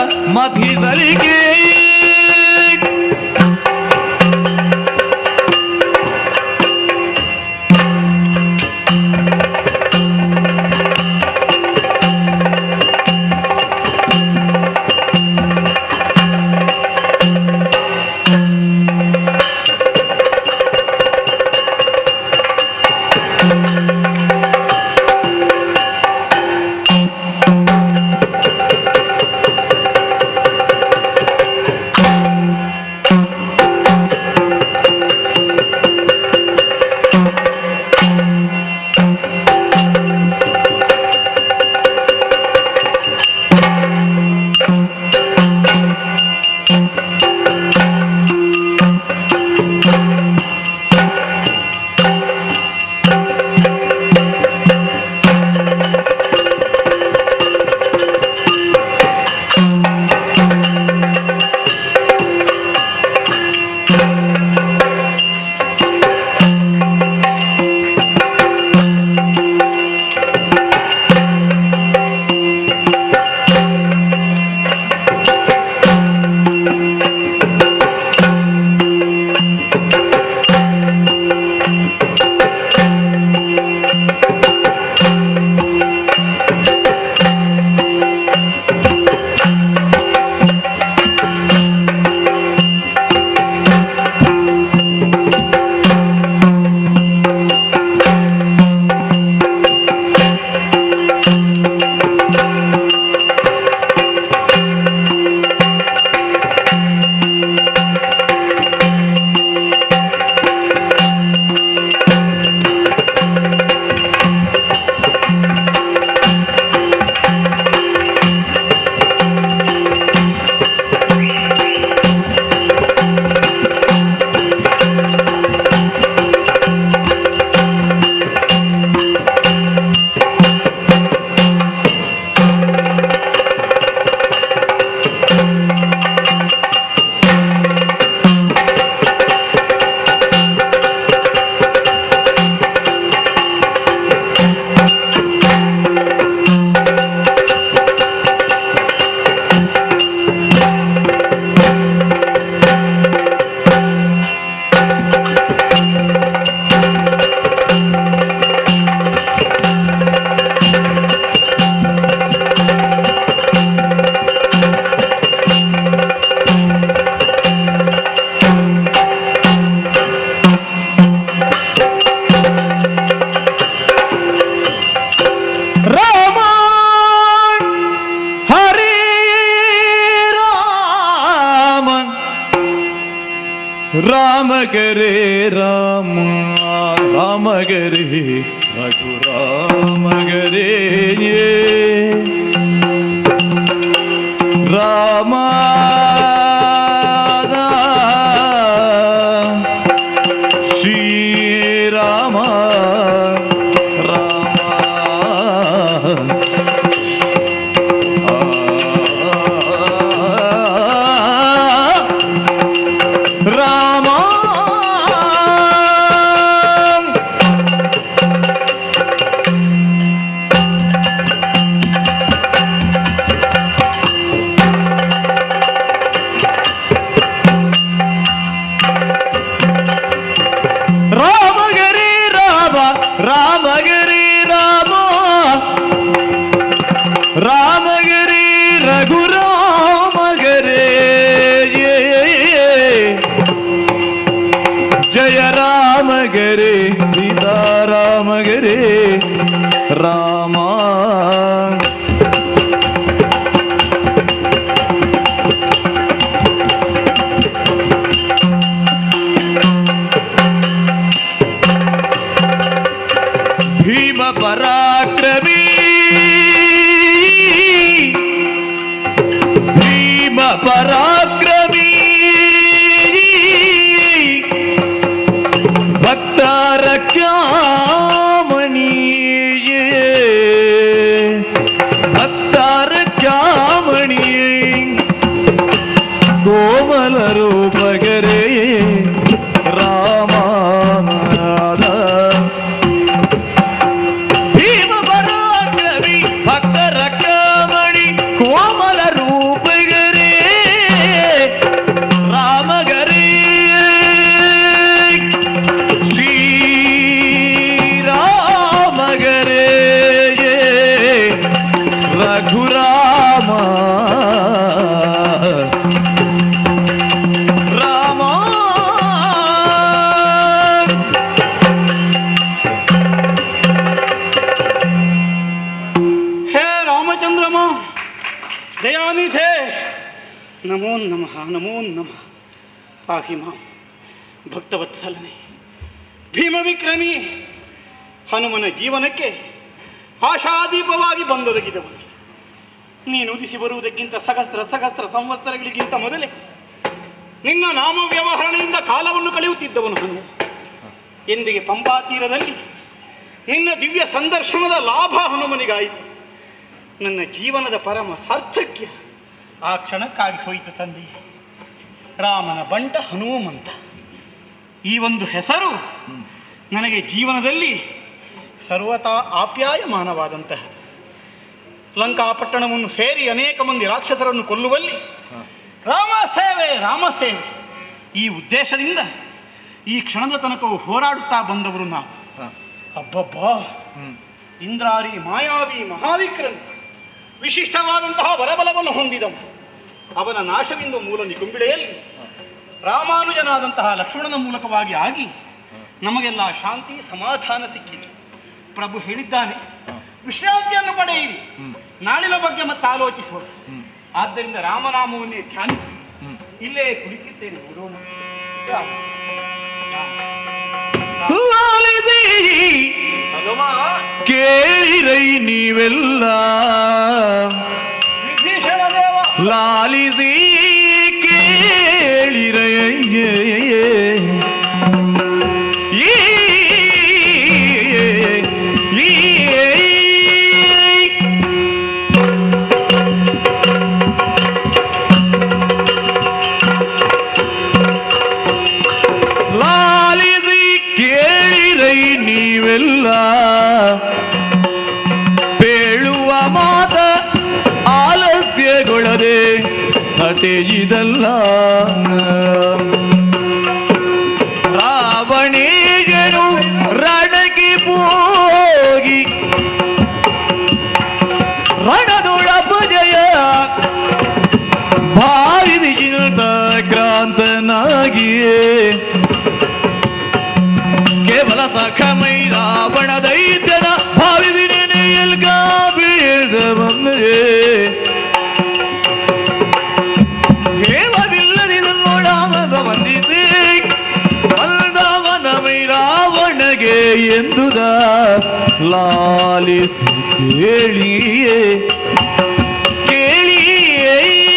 ಮಧಿಸಲಿಗೆ ರಾಮ ಹರೇ ರಾಮ ರಾಮ ಗರೇ ರಾಮ ರಾಮ ಗರೇ ರಘು ರಾಮ ಗರೇ ರಾಮ ಶ್ರೀರಾಮ ರಾಮ ರಾಮ ರಾಮಗರಿ ರಾಮ ರಾಮಗರಿ ರಾಮ ರಾಮಗರಿ ರಘು ರಾಮಗರೇ ಜಯ ರಾಮಗರೇ ಸೀತಾರಾಮಗರೇ ರಾಮ ಭೀಮ ಪರಾಕ್ರಮಿ ಭೀಮ ಪರಾಕ್ರಮಿ ಭಕ್ತರ ಕ್ಯಾಮಣಿ ಭಕ್ತರ ಕ್ಯಾಮಣಿ ಕೋಮಲ ರೂಪಗರೇ ರಾಮ ಭೀಮ ಪರಾಕ್ರಮಿ ಭಕ್ತರ ಕ್ಯಾಮಣಿ ಕೋಮಲ ರೂಪಗರೇ ಪ್ರಭೇ ನಮೋ ನಮಃ ನಮೋ ನಮಃ ಪಾಹಿ ಮಾಂ ಭಕ್ತವತ್ಸಲನೆ ಭೀಮ ವಿಕ್ರಮಿ ಹನುಮನ ಜೀವನಕ್ಕೆ ಆಶಾದೀಪವಾಗಿ ಬಂದೊದಗಿದವನು ನೀನು ಉದಿಸಿ ಬರುವುದಕ್ಕಿಂತ ಸಹಸ್ರ ಸಹಸ್ರ ಸಂವತ್ಸರಗಳಿಗಿಂತ ಮೊದಲೇ ನಿನ್ನ ನಾಮ ವ್ಯವಹರಣೆಯಿಂದ ಕಾಲವನ್ನು ಕಳೆಯುತ್ತಿದ್ದವನು ಹನುಮ ಎಂದಿಗೆ ಪಂಪಾ ತೀರದಲ್ಲಿ ನಿನ್ನ ದಿವ್ಯ ಸಂದರ್ಶನದ ಲಾಭ ಹನುಮನಿಗಾಯಿತು ನನ್ನ ಜೀವನದ ಪರಮ ಸಾರ್ಥಕ್ಯ ಆ ಕ್ಷಣಕ್ಕಾಗಿ ಹೋಯಿತು ತಂದೆ ರಾಮನ ಬಂಟ ಹನುಮಂತ ಈ ಒಂದು ಹೆಸರು ನನಗೆ ಜೀವನದಲ್ಲಿ ಸರ್ವತಾ ಆಪ್ಯಾಯಮಾನವಾದಂತಹ ಲಂಕಾಪಟ್ಟಣವನ್ನು ಸೇರಿ ಅನೇಕ ಮಂದಿ ರಾಕ್ಷಸರನ್ನು ಕೊಲ್ಲುವಲ್ಲಿ ರಾಮ ಸೇವೆ ರಾಮ ಸೇವೆ ಈ ಉದ್ದೇಶದಿಂದ ಈ ಕ್ಷಣದ ತನಕವು ಹೋರಾಡುತ್ತಾ ಬಂದವರು ನಾವು ಅಬ್ಬಬ್ಬಾ ಇಂದ್ರಾರಿ ಮಾಯಾವಿ ಮಹಾವಿಕ್ರನ್ ವಿಶಿಷ್ಟವಾದಂತಹ ವರಬಲವನ್ನು ಹೊಂದಿದವ ಅವನ ನಾಶವಿಂದ ಮೂಲ ನಿಕುಂಬಿಳೆಯಲ್ಲಿ ರಾಮಾನುಜನಾದಂತಹ ಲಕ್ಷ್ಮಣನ ಮೂಲಕವಾಗಿ ಆಗಿ ನಮಗೆಲ್ಲ ಶಾಂತಿ ಸಮಾಧಾನ ಸಿಕ್ಕಿತು ಪ್ರಭು ಹೇಳಿದ್ದಾನೆ ವಿಶ್ರಾಂತಿಯನ್ನು ಪಡೆಯಿರಿ ನಾಳಿನ ಬಗ್ಗೆ ಮತ್ತೆ ಆಲೋಚಿಸುವುದು ಆದ್ದರಿಂದ ರಾಮನಾಮವನ್ನೇ ಧ್ಯಾನಿಸಿ ಇಲ್ಲೇ ಕುಳಿತಿದ್ದೇನೆ ನೋಡೋಣ ರಾಮ. ರಾಮ. ಲಾಲಿದಿ ಹನುಮ ಕೇಳಿರೈ ನೀವೆಲ್ಲ ವಿಭೀಷಣ ದೇವ ಲಾಲಿಸಿ ಕೇಳಿರೈ ಈ ಲಾಲಿಸಿ ಕೇಳಿರೈ ನೀವೆಲ್ಲ ಬೇಳುವ ಮಾತ ಆಲಸ್ಯಗೊಳ್ಳದೆ ಸಟೆಯಿದಲ್ಲ ರಾವಣೇಜನು ರಣಗಿ ಹೋಗಿ ರಣದೊಳಪಜಯ ಭಾವಿದಿಗಿಂತ ಕ್ರಾಂತನಾಗಿಯೇ ಕೇವಲ ಸಖಮೈ ರಾವಣ ದೈತ್ಯನ ಭಾವಿದಿನೇನೆ ಎಲ್ಗ ಬೀಳದವೇ ಕೇವವಿಲ್ಲದಿದನ್ನೋಡಾಮದ ಬಂದಿದೆ ಬಂದವನಮೈ ರಾವಣಗೆ ಎಂದುದ ಲಾಲಿಸಿ ಕೇಳಿಯೇ ಕೇಳಿಯೇ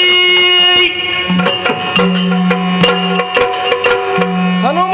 ಹನುಮ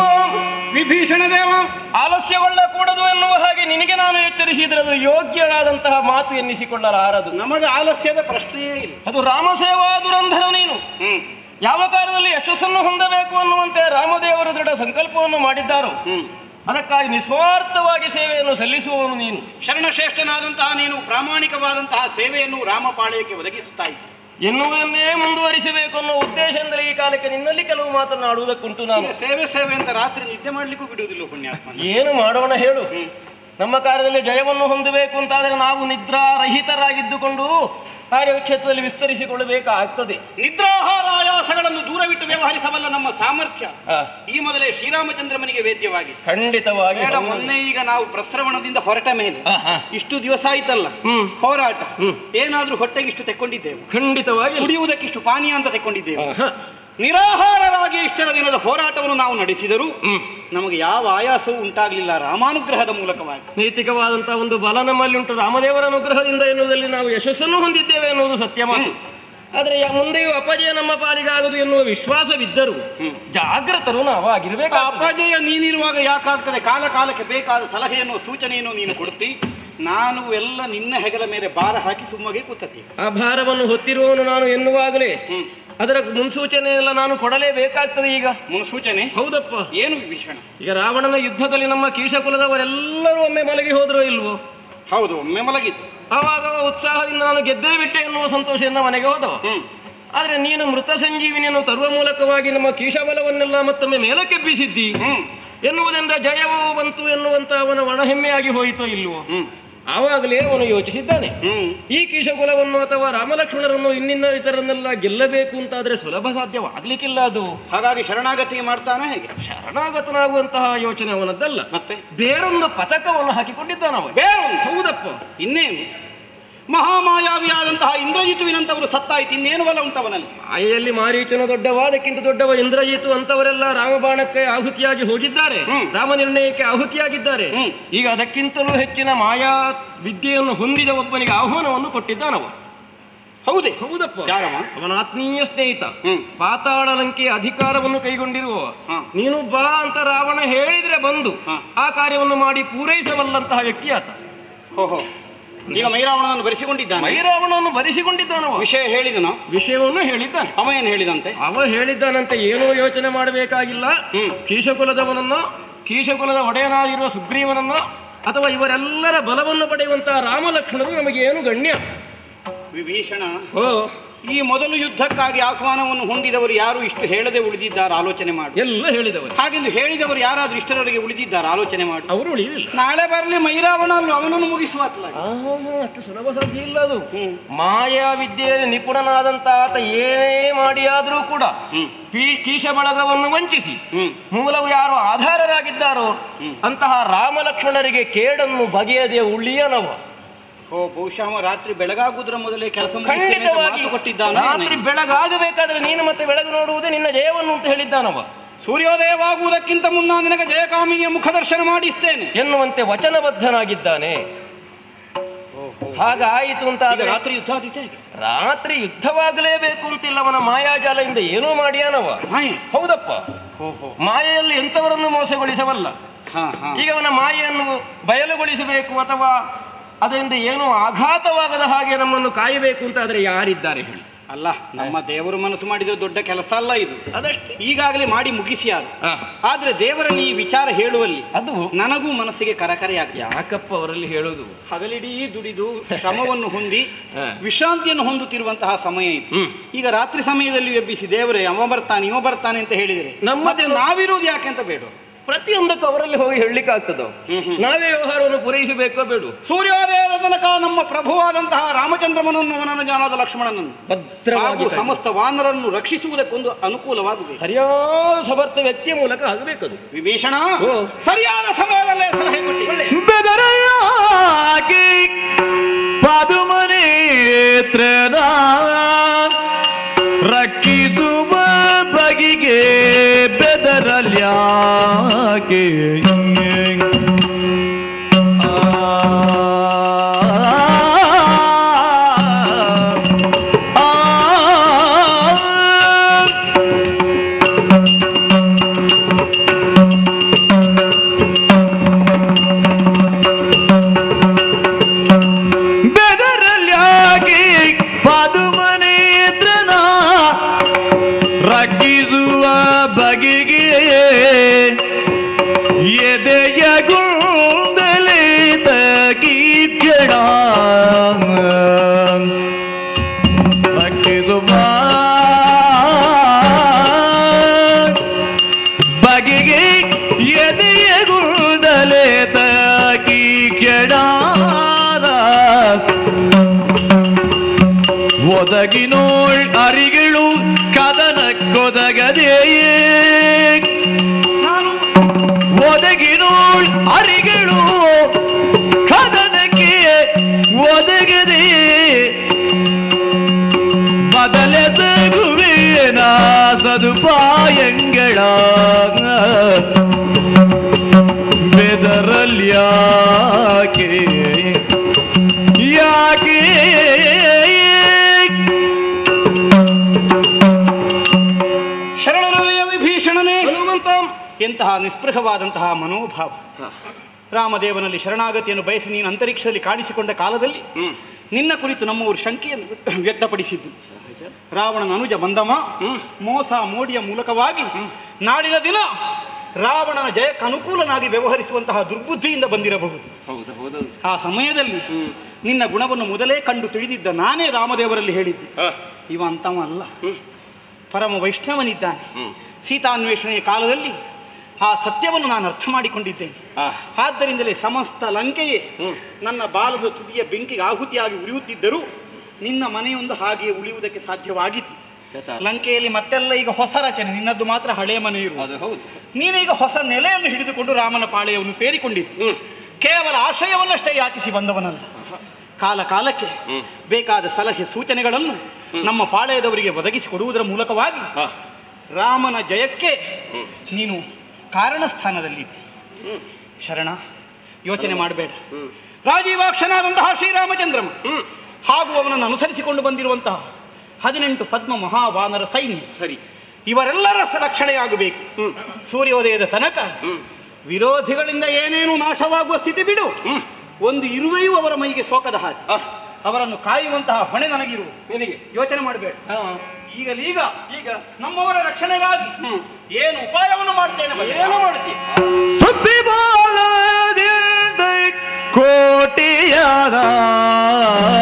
ವಿಭೀಷಣ ದೇವ ಆಲಸ್ಯಗೊಳ್ಳಕೂಡದು ಎನ್ನುವ ಹಾಗೆ ನಿನಗೆ ನಾನು ಎಚ್ಚರಿಸಿದರೆ ಅದು ಯೋಗ್ಯವಾದಂತಹ ಮಾತು ಎನ್ನಿಸಿಕೊಳ್ಳಲಾರದು ನಮಗೆ ಆಲಸ್ಯದ ಪ್ರಶ್ನೆಯೇ ಇಲ್ಲ ಅದು ರಾಮಸೇವಾ ದುರಂಧರ ನೀನು ಹ್ಮ್ ಯಾವ ಕಾಲದಲ್ಲಿ ಯಶಸ್ಸನ್ನು ಹೊಂದಬೇಕು ಅನ್ನುವಂತೆ ರಾಮದೇವರು ದೃಢ ಸಂಕಲ್ಪವನ್ನು ಮಾಡಿದ್ದಾರೋ ಹ್ಮ್ ಅದಕ್ಕಾಗಿ ನಿಸ್ವಾರ್ಥವಾಗಿ ಸೇವೆಯನ್ನು ಸಲ್ಲಿಸುವವನು ನೀನು ಶರಣಶ್ರೇಷ್ಠನಾದಂತಹ ನೀನು ಪ್ರಾಮಾಣಿಕವಾದಂತಹ ಸೇವೆಯನ್ನು ರಾಮಪಾಳ್ಯಕ್ಕೆ ಒದಗಿಸುತ್ತಾ ಇದ್ದೆ ಎನ್ನುವುದನ್ನೇ ಮುಂದುವರಿಸಬೇಕು ಅನ್ನೋ ಉದ್ದೇಶದಿಂದಲೇ ಈ ಕಾಲಕ್ಕೆ ನಿನ್ನಲ್ಲಿ ಕೆಲವು ಮಾತನಾಡುವುದಕ್ಕುಂಟು ನಾನು ಈಗ ಸೇವೆ ಸೇವೆ ಅಂತ ರಾತ್ರಿ ನಿದ್ದೆ ಮಾಡ್ಲಿಕ್ಕೂ ಬಿಡುವುದಿಲ್ಲ ಪುಣ್ಯಾತ್ಮ ಏನು ಮಾಡೋಣ ಹೇಳು ಹ್ಮ್. ನಮ್ಮ ಕಾರ್ಯದಲ್ಲಿ ಜಯವನ್ನು ಹೊಂದಬೇಕು ಅಂತಾದರೆ ನಾವು ನಿದ್ರಾರಹಿತರಾಗಿದ್ದುಕೊಂಡು ಕಾರ್ಯಕ್ಷೇತ್ರದಲ್ಲಿ ವಿಸ್ತರಿಸಿಕೊಳ್ಳಬೇಕಾಗ್ತದೆ ನಿದ್ರಾಹಾರ ಆಯಾಸಗಳನ್ನು ದೂರವಿಟ್ಟು ವ್ಯವಹರಿಸಬಲ್ಲ ನಮ್ಮ ಸಾಮರ್ಥ್ಯ ಆ, ಈ ಮೊದಲೇ ಶ್ರೀರಾಮಚಂದ್ರಮನಿಗೆ ವೇದ್ಯವಾಗಿದೆ ಖಂಡಿತವಾಗಿ ಬೇಡ ಮೊನ್ನೆ ಈಗ ನಾವು ಪ್ರಸ್ರವಣದಿಂದ ಹೊರಟ ಮೇಲೆ ಆ, ಆ. ಇಷ್ಟು ದಿವಸ ಆಯ್ತಲ್ಲ ಹ್ಮ್ ಹೋರಾಟ ಹ್ಮ್. ಏನಾದ್ರೂ ಹೊಟ್ಟೆಗೆ ಇಷ್ಟು ತೆಕ್ಕೊಂಡಿದ್ದೇವೆ ಖಂಡಿತವಾಗಿ ಕುಡಿಯುವುದಕ್ಕಿಷ್ಟು ಪಾನೀಯ ಅಂತ ತೆಕ್ಕೊಂಡಿದ್ದೇವೆ ಆಹಾ. ನಿರಾಹಾರವಾಗಿ ಇಷ್ಟರ ದಿನದ ಹೋರಾಟವನ್ನು ನಾವು ನಡೆಸಿದರೂ ಹ್ಮ್ ನಮಗೆ ಯಾವ ಆಯಾಸವೂ ಉಂಟಾಗಲಿಲ್ಲ ರಾಮಾನುಗ್ರಹದ ಮೂಲಕವಾಗಿ ನೈತಿಕವಾದಂತಹ ಒಂದು ಬಲ ನಮ್ಮಲ್ಲಿ ಉಂಟು ರಾಮದೇವರ ಅನುಗ್ರಹದಿಂದ ಎನ್ನುವುದರಲ್ಲಿ ನಾವು ಯಶಸ್ಸನ್ನು ಹೊಂದಿದ್ದೇವೆ ಎನ್ನುವುದು ಸತ್ಯ ಮಾತು ಆದರೆ ಯ- ಮುಂದೆಯೂ ಅಪಜಯ ನಮ್ಮ ಪಾಲಿಗಾಗದು ಎನ್ನುವ ವಿಶ್ವಾಸವಿದ್ದರೂ ಹ್ಮ್. ಜಾಗೃತರು ನಾವು ಆ ಆಗಿರ್ಬೇಕು ಅಪಜಯ ನೀನಿರುವಾಗ ಯಾಕಾಗ್ತದೆ ಕಾಲ ಕಾಲಕ್ಕೆ ಬೇಕಾದ ಸಲಹೆಯನ್ನು ಸೂಚನೆಯನ್ನು ನೀನು ಕೊಡ್ತಿ ನಾನು ಎಲ್ಲ ನಿನ್ನ ಹೆಗಲ ಮೇಲೆ ಭಾರ ಹಾಕಿ ಸುಮ್ಮಗೆ ಕೂತತಿ ಆ ಭಾರವನ್ನು ಹೊತ್ತಿರುವವನು ನಾನು ಎನ್ನುವಾಗಲೇ ಹ್ಮ್ ಅದರ ಮುನ್ಸೂಚನೆ ಎಲ್ಲ ನಾನು ಕೊಡಲೇಬೇಕಾಗ್ತದೆ ಈಗ ಮುನ್ಸೂಚನೆ ಹೌದಪ್ಪ ಏನು ವಿಭೀಷಣ ಈಗ ರಾವಣನ ಯುದ್ಧದಲ್ಲಿ ನಮ್ಮ ಕೀಶಕುಲದವರೆಲ್ಲರೂ ಒಮ್ಮೆ ಮಲಗಿ ಹೋದ್ರೋ ಇಲ್ವೋ ಹೌದು ಒಮ್ಮೆ ಮಲಗಿದ್ದು ಆವಾಗ ಅವ ಉತ್ಸಾಹದಿಂದ ನಾನು ಗೆದ್ದೇ ಬಿಟ್ಟೆ ಎನ್ನುವ ಸಂತೋಷದಿಂದ ಮನೆಗೆ ಹೋದವ ಹ್ಮ್ ಆದ್ರೆ ನೀನು ಮೃತ ಸಂಜೀವಿನಿಯನ್ನು ತರುವ ಮೂಲಕವಾಗಿ ನಮ್ಮ ಕೀಶಬಲವನ್ನೆಲ್ಲ ಮತ್ತೊಮ್ಮೆ ಮೇಲಕ್ಕೆಬ್ಬಿಸಿದ್ದಿ ಹ್ಮ್ ಎನ್ನುವುದರಿಂದ ಜಯವೂ ಬಂತು ಎನ್ನುವಂತ ಅವನ ಒಣಹೆಮ್ಮೆಯಾಗಿ ಹೋಯಿತೋ ಇಲ್ವೋ ಹ್ಮ್ ಆವಾಗಲೇ ಅವನು ಯೋಚಿಸಿದ್ದಾನೆ ಹ್ಮ್ ಈ ಕೀಶಕುಲವನ್ನು ಅಥವಾ ರಾಮಲಕ್ಷ್ಮಣರನ್ನು ಇನ್ನಿನ್ನ ಇತರನ್ನೆಲ್ಲ ಗೆಲ್ಲಬೇಕು ಅಂತಾದ್ರೆ ಸುಲಭ ಸಾಧ್ಯವಾಗ್ಲಿಕ್ಕಿಲ್ಲ ಅದು ಹಾಗಾಗಿ ಶರಣಾಗತಿ ಮಾಡ್ತಾನೆ ಹೇಗೆ ಶರಣಾಗತನಾಗುವಂತಹ ಯೋಚನೆ ಅವನದ್ದಲ್ಲ ಮತ್ತೆ ಬೇರೊಂದು ಪಥಕವನ್ನು ಹಾಕಿಕೊಂಡಿದ್ದಾನವ ಬೇರೆ ಹೌದಪ್ಪ ಇನ್ನೇನು ಮಹಾಮಾಯಾವಿಯಾದಂತಹ ಇಂದ್ರಜಿತುವಿನಂತವರು ಸತ್ತಾಯ್ತು ಇನ್ನೇನು ಬಲ ಉಂಟವನಲ್ಲಿ ಮಾಯೆಯಲ್ಲಿ ಮಾರೀಚನು ದೊಡ್ಡವಾದಕ್ಕಿಂತ ದೊಡ್ಡವ ಇಂದ್ರಜಿತು ಅಂತವರೆಲ್ಲ ರಾಮಬಾಣಕ್ಕೆ ಆಹುತಿಯಾಗಿ ಹೋಗಿದ್ದಾರೆ ಹ್ಮ್. ರಾಮ ನಿರ್ಣಯಕ್ಕೆ ಆಹುತಿಯಾಗಿದ್ದಾರೆ ಹ್ಮ್. ಈಗ ಅದಕ್ಕಿಂತಲೂ ಹೆಚ್ಚಿನ ಮಾಯಾ ವಿದ್ಯೆಯನ್ನು ಹೊಂದಿದ ಒಬ್ಬನಿಗೆ ಆಹ್ವಾನವನ್ನು ಕೊಟ್ಟಿದ್ದಾನವ ಹೌದೇ ಹೌದಪ್ಪ ಯಾರವ ಅವನ ಆತ್ಮೀಯ ಸ್ನೇಹಿತ ಹ್ಮ್ ಪಾತಾಳ ಲಂಕೆಯ ಅಧಿಕಾರವನ್ನು ಕೈಗೊಂಡಿರುವ ಹಾ. ನೀನು ಬಾ ಅಂತ ರಾವಣ ಹೇಳಿದ್ರೆ ಬಂದು ಹಾ. ಆ ಕಾರ್ಯವನ್ನು ಮಾಡಿ ಪೂರೈಸಬಲ್ಲಂತಹ ವ್ಯಕ್ತಿ ಆತ ಓಹೋ ಈಗ ಮೈರಾವಣನನ್ನು ಬರೆಸಿಕೊಂಡಿದ್ದಾನೆ ಮೈರಾವಣವನ್ನು ಬರಿಸಿಕೊಂಡಿದ್ದಾನವ ವಿಷಯ ಹೇಳಿದನು ವಿಷಯವನ್ನು ಹೇಳಿದ್ದಾನೆ ಅವ ಏನು ಹೇಳಿದಂತೆ ಅವ ಹೇಳಿದ್ದಾನಂತೆ ಏನೂ ಯೋಚನೆ ಮಾಡಬೇಕಾಗಿಲ್ಲ ಹ್ಮ್ ಕೀಶಕುಲದವನನ್ನು ಕೀಶಕುಲದ ಒಡೆಯನಾಗಿರುವ ಸುಗ್ರೀವನನ್ನು ಅಥವಾ ಇವರೆಲ್ಲರ ಬಲವನ್ನು ಪಡೆಯುವಂತಹ ರಾಮಲಕ್ಷ್ಮಣರು ನಮಗೆ ಏನು ಗಣ್ಯ ವಿಭೀಷಣ ಓ ಈ ಮೊದಲು ಯುದ್ಧಕ್ಕಾಗಿ ಆಹ್ವಾನವನ್ನು ಹೊಂದಿದವರು ಯಾರು ಇಷ್ಟು ಹೇಳದೆ ಉಳಿದಿದ್ದಾರೆ ಆಲೋಚನೆ ಮಾಡಿ ಎಲ್ಲ ಹೇಳಿದವರು ಹಾಗೆಂದು ಹೇಳಿದವರು ಯಾರಾದ್ರೂ ಇಷ್ಟರವರೆಗೆ ಉಳಿದಿದ್ದಾರೆ ಆಲೋಚನೆ ಮಾಡಿ ಅವರು ಉಳಿಯಲಿಲ್ಲ ನಾಳೆ ಬರಲಿ ಮೈರಾವಣ ಅಲ್ಲೂ ಅವನನ್ನು ಮುಗಿಸುವ ಅತ್ಲಾಗಿ. ಆ, ಅಷ್ಟು ಸುಲಭ ಸಾಧ್ಯ ಇಲ್ಲ ಅದು ಹ್ಮ್ ಮಾಯಾ ವಿದ್ಯೆಯಲ್ಲಿ ನಿಪುಣನಾದಂತ ಆತ ಏನೇ ಮಾಡಿಯಾದರೂ ಕೂಡ ಹ್ಮ್ ಪಿ- ಕೀಶ ಬಳಗವನ್ನು ವಂಚಿಸಿ ಹ್ಮ್ ಮೂಲವು ಯಾರು ಆಧಾರರಾಗಿದ್ದಾರೋ ಹ್ಮ್. ಅಂತಹ ರಾಮಲಕ್ಷ್ಮಣರಿಗೆ ಕೇಡನ್ನು ಬಗೆಯದೆ ಉಳಿಯನವ ಓ ಬಹುಶಃ ಅವ ರಾತ್ರಿ ಬೆಳಗಾಗುವುದರ ಮೊದಲೇ ಕೆಲಸ ಮುಗಿಸ್ತೇನೆ ಅಂತ ಖಂಡಿತವಾಗಿ ಮಾತು ಕೊಟ್ಟಿದ್ದಾನೆ ರಾತ್ರಿ ಬೆಳಗಾಗಬೇಕಾದ್ರೆ ನೀನು ಮತ್ತೆ ಬೆಳಗು ನೋಡುವುದೇ ನಿನ್ನ ಜಯವನ್ನು ಅಂತ ಹೇಳಿದ್ದಾನವ ಸೂರ್ಯೋದಯವಾಗುವುದಕ್ಕಿಂತ ಮುನ್ನ ನಿನಗೆ ಜಯಕಾಮಿನಿಯ ಮುಖದರ್ಶನ ಮಾಡಿಸ್ತೇನೆ ಎನ್ನುವಂತೆ ವಚನಬದ್ಧನಾಗಿದ್ದಾನೆ ಹಾಗಾಯಿತು ಅಂತ ಈಗ ಆದ್ರೆ ರಾತ್ರಿ ಯುದ್ಧ ಆದೀತೆ ಹೇಗೆ? ರಾತ್ರಿ ಯುದ್ಧವಾಗಲೇಬೇಕು ಅಂತಿಲ್ಲ ಅವನ ಮಾಯಾಜಾಲದಿಂದ ಏನೋ ಮಾಡಿಯಾನವ ಮಾಯೆ ಹೌದಪ್ಪ ಹೋ ಹೋ ಮಾಯೆಯಲ್ಲಿ ಎಂಥವರನ್ನು ಮೋಸಗೊಳಿಸಬಲ್ಲ ಹಾ ಹಾ ಈಗ ಅವನ ಮಾಯೆಯನ್ನು ಬಯಲುಗೊಳಿಸಬೇಕು ಅಥವಾ ಅದರಿಂದ ಏನೂ ಆಘಾತವಾಗದ ಹಾಗೆ ನಮ್ಮನ್ನು ಕಾಯಬೇಕು ಅಂತ ಆದರೆ ಯಾರಿದ್ದಾರೆ ಹೇಳಿ ಅಲ್ಲ ನಮ್ಮ ದೇವರು ಮನಸ್ಸು ಮಾಡಿದ್ರೆ ದೊಡ್ಡ ಕೆಲಸ ಅಲ್ಲ ಇದು ಅದಷ್ಟೇ ಈಗಾಗಲೇ ಮಾಡಿ ಮುಗಿಸಿಯಾರು ಆ, ಆದ್ರೆ ದೇವರಲ್ಲಿ ಈ ವಿಚಾರ ಹೇಳುವಲ್ಲಿ ಅದು ನನಗೂ ಮನಸ್ಸಿಗೆ ಕರಕರೆಯಾಗ್ತದೆ ಯಾಕಪ್ಪ ಅವರಲ್ಲಿ ಹೇಳೋದು ಹಗಲಿಡೀ ದುಡಿದು ಶ್ರಮವನ್ನು ಹೊಂದಿ ಹಾ. ವಿಶ್ರಾಂತಿಯನ್ನು ಹೊಂದುತ್ತಿರುವಂತಹ ಸಮಯ ಇದು ಹ್ಮ್ ಈಗ ರಾತ್ರಿ ಸಮಯದಲ್ಲಿ ಎಬ್ಬಿಸಿ ದೇವರೇ ಅವ ಬರ್ತಾನೆ ಇವ ಬರ್ತಾನೆ ಅಂತ ಹೇಳಿದರೆ ನಮ್ಮ ಮತ್ತೆ ನಾವಿರುವುದು ಯಾಕೆ ಅಂತ ಬೇಡ ಪ್ರತಿಯೊಂದಕ್ಕೂ ಅವರಲ್ಲಿ ಹೋಗಿ ಹೇಳಲಿಕ್ಕೆ ಆಗ್ತದೋ ಹ್ಮ್ ಹ್ಮ್. ನಾವೇ ವ್ಯವಹಾರವನ್ನು ಪೂರೈಸಬೇಕೋ ಬೇಡ ಸೂರ್ಯೋದಯದ ತನಕ ನಮ್ಮ ಪ್ರಭುವಾದಂತಹ ರಾಮಚಂದ್ರಮನನ್ನು ಅವನನ್ನು ಜಾನಾದ ಲಕ್ಷ್ಮಣನನ್ನು ಭದ್ರವಾಗಿ ಹಾಗೂ ಕಾಯ್ದು. ಸಮಸ್ತ ವಾನರನ್ನು ರಕ್ಷಿಸುವುದಕ್ಕೊಂದು ಅನುಕೂಲವಾಗುವುದು ಸರಿಯಾದ ಸಮರ್ಥ ವ್ಯಕ್ತಿಯ ಮೂಲಕ ಆಗಬೇಕದು ವಿಭೀಷಣ ಓ. ಸರಿಯಾದ ಸಮಯದಲ್ಲೇ ಸಲಹೆ ಕೊಟ್ಟಿ ಬೆದರಯಾಗಿ ಪದುಮನೇತ್ರನ ರಕ್ಷಿಸುವ ಬಗೆಗೆ ಬೆದರಲ್ಯಾಕೆ ಆ, ಆ, ಬೆದರಲ್ಯಾಗಿ ಪದುಮನೇತ್ರನ ರಕ್ಷಿಸುವ ಬಗೆಗೆ ಎದೆಯ ಗುಂದಲೇ ತಗೀಕ್ಷಣ ರಕ್ಷಿಸುವ ಬಗೆಗೆ ಎದೆಯ ಗುಂದಲೇ ತಗೀಕ್ಷಣ ಒದಗಿನೋಳ್ ಅರಿಗಳು ಕದನಕ್ಕೊದಗದೆಯೇ ನಾನು ಒದಗಿನೋಳ್ ಅರಿಗಳು ಕದನಕ್ಕೆ ಒದಗದೆ ಬದಲೆದಗುವೇನ ಸದುಪಾಯಂಗಳ ಬೆದರಲ್ಯಾಕೆ ಯಾಕೆ ಶರಣರಲ್ಲಯ ವಿಭೀಷಣನೇ ಹನುಮಂತ ಎಂತಹ ನಿಸ್ಪೃಹವಾದಂತಹ ಮನೋಭಾವ ರಾಮದೇವನಲ್ಲಿ ಶರಣಾಗತಿಯನ್ನು ಬಯಸಿ ನೀನು ಅಂತರಿಕ್ಷದಲ್ಲಿ ಕಾಣಿಸಿಕೊಂಡ ಕಾಲದಲ್ಲಿ ಹ್ಮ್ ನಿನ್ನ ಕುರಿತು ನಮ್ಮವರು ಶಂಕೆಯನ್ನು ವ್ಯಕ್ತಪಡಿಸಿದ್ದು ರಾವಣನ ಅನುಜ ಬಂದಮ ಹ್ಮ್. ಮೋಸ ಮೋಡಿಯ ಮೂಲಕವಾಗಿ ನಾಡಿನ ದಿನ ರಾವಣನ ಜಯಕ್ಕೆ ಅನುಕೂಲನಾಗಿ ವ್ಯವಹರಿಸುವಂತಹ ದುರ್ಬುದ್ಧಿಯಿಂದ ಬಂದಿರಬಹುದು ಹೌದು ಹೌದು ಆ ಸಮಯದಲ್ಲಿ ನಿನ್ನ ಗುಣವನ್ನು ಮೊದಲೇ ಕಂಡು ತಿಳಿದಿದ್ದ ನಾನೇ ರಾಮದೇವರಲ್ಲಿ ಹೇಳಿದ್ದೆ ಇವ ಅಂತವ ಅಲ್ಲ ಹ್ಮ್. ಪರಮ ವೈಷ್ಣವನಿದ್ದಾನೆ ಹ್ಮ್ ಸೀತಾನ್ವೇಷಣೆಯ ಕಾಲದಲ್ಲಿ ಆ ಸತ್ಯವನ್ನು ನಾನು ಅರ್ಥ ಮಾಡಿಕೊಂಡಿದ್ದೇನೆ ಆ, ಆದ್ದರಿಂದಲೇ ಸಮಸ್ತ ಲಂಕೆಯೇ ಹ್ಮ್. ನನ್ನ ಬಾಲದ ತುದಿಯ ಬೆಂಕಿಗೆ ಆಹುತಿಯಾಗಿ ಉರಿಯುತ್ತಿದ್ದರೂ ನಿನ್ನ ಮನೆಯೊಂದು ಹಾಗೆಯೇ ಉಳಿಯುವುದಕ್ಕೆ ಸಾಧ್ಯವಾಗಿತ್ತು ಯಥಾ- ಲಂಕೆಯಲ್ಲಿ ಮತ್ತೆಲ್ಲ ಈಗ ಹೊಸ ರಚನೆ ನಿನ್ನದ್ದು ಮಾತ್ರ ಹಳೆಯ ಮನೆ ಇರುವುದು ಅದು ಹೌದು ನೀನೀಗ ಹೊಸ ನೆಲೆಯನ್ನು ಹಿಡಿದುಕೊಂಡು ರಾಮನ ಪಾಳೆಯವನ್ನು ಸೇರಿಕೊಂಡಿದ್ದು ಹ್ಮ್ ಕೇವಲ ಆಶ್ರಯವನ್ನಷ್ಟೇ ಯಾಚಿಸಿ ಬಂದವನಲ್ಲ ಕಾಲ ಕಾಲಕ್ಕೆ ಹ್ಮ್. ಬೇಕಾದ ಸಲಹೆ ಸೂಚನೆಗಳನ್ನು ನಮ್ಮ ಪಾಳೆಯದವರಿಗೆ ಒದಗಿಸಿಕೊಡುವುದರ ಮೂಲಕವಾಗಿ ಹ. ರಾಮನ ಜಯಕ್ಕೆ ಹ್ಮ್. ನೀನು ಕಾರಣ ಸ್ಥಾನದಲ್ಲಿದ್ದೆ ಹ್ಮ್. ಶರಣ ಯೋಚನೆ ಮಾಡಬೇಡ ಹ್ಮ್. ರಾಜೀವಾಕ್ಷನಾದಂತಹ ಶ್ರೀರಾಮಚಂದ್ರಮ ಹ್ಮ್. ಹಾಗೂ ಅವನನ್ನು ಅನುಸರಿಸಿಕೊಂಡು ಬಂದಿರುವಂತಹ ಹದಿನೆಂಟು ಪದ್ಮ ಮಹಾವಾನರ ಸೈನ್ಯ ಸರಿ ಇವರೆಲ್ಲರ ರಕ್ಷಣೆಯಾಗಬೇಕು ಹ್ಮ್. ಸೂರ್ಯೋದಯದ ತನಕ ಹ್ಮ್. ವಿರೋಧಿಗಳಿಂದ ಏನೇನು ನಾಶವಾಗುವ ಸ್ಥಿತಿ ಬಿಡು ಹ್ಮ್. ಒಂದು ಇರುವೆಯೂ ಅವರ ಮೈಗೆ ಸೋಕದ ಹಾಗೆ ಹ. ಅವರನ್ನು ಕಾಯುವಂತಹ ಹೊಣೆ ನನಗಿರುವ ನಿನಗೆ ಯೋಚನೆ ಮಾಡಬೇಡ ಹ. ಈಗಲೀಗ ಈಗ ನಮ್ಮವರ ರಕ್ಷಣೆಗಾಗಿ ಹ್ಮ್. ಏನು ಉಪಾಯವನ್ನು ಮಾಡ್ತೇನೆ ಬಲ್ಲೆ? ಏನು ಮಾಡ್ತಿ ಸುದ್ದಿ ಬಾಲದಿಂದ ಕೋಟಿಯಾದ